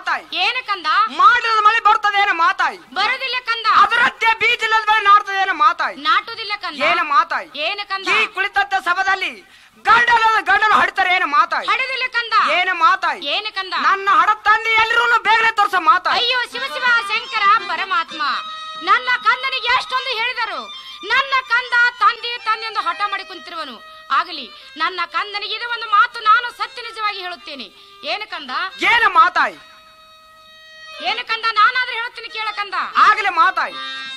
ಮಾತಾಯಿ ಏನು ಕಂದ ಮಾಡಿದ ಮಳೆ ಬರ್ತದೇನ ಮಾತಾಯಿ ಬರುದಿಲ್ಲ ಕಂದ ಅದರಂತೆ ಬೀಜ ಇಲ್ಲದ ಬೆಳೆ ನಾಡ್ತದೇನ ಮಾತಾಯಿ ನಾಟುದಿಲ್ಲ ಕಂದ ಏನ ಮಾತಾಯಿ ಏನು ಕಂದ ಈ ಕುಳಿತಂತ ಸಭದಲ್ಲಿ ಗಂಡಲ ಗಂಡಲು ಹಡ್ತಾರೆ ಏನ ಮಾತಾಯಿ ಹಡದಿಲ್ಲ ಕಂದ ಏನ ಮಾತಾಯಿ ಏನು ಕಂದ ನನ್ನ ಹಡ ತಂದೆ ಎಲ್ರೂ ಬೇಗನೆ ತೋರ್ಸ ಮಾತಾಯಿ ಅಯ್ಯೋ ಶಿವ ಶಿವ ಶಂಕರ ಪರಮಾತ್ಮ ನನ್ನ ಕಂದನಿಗೆ ಎಷ್ಟೊಂದು ಹೇಳಿದರು ನನ್ನ ಕಂದ ತಂದೆ ತಂದೆ ಎಂದು ಹಠ ಮಾಡಿ ಕುಂತಿರುವನು ಆಗಲಿ ನನ್ನ ಕಂದನಿಗೆ ಇದು ಒಂದು ಮಾತು ನಾನು ಸತ್ಯ ನಿಜವಾಗಿ ಹೇಳುತ್ತೇನೆ ಏನು ಕಂದ ಏನ ಮಾತಾಯಿ ಏನು ಕಂದ ನಾನಾದ್ರೂ ಹೇಳುತ್ತೇನೆ ಕೇಳ ಕಂದ ಆಗಲೇ ಮಾತಾಯಿ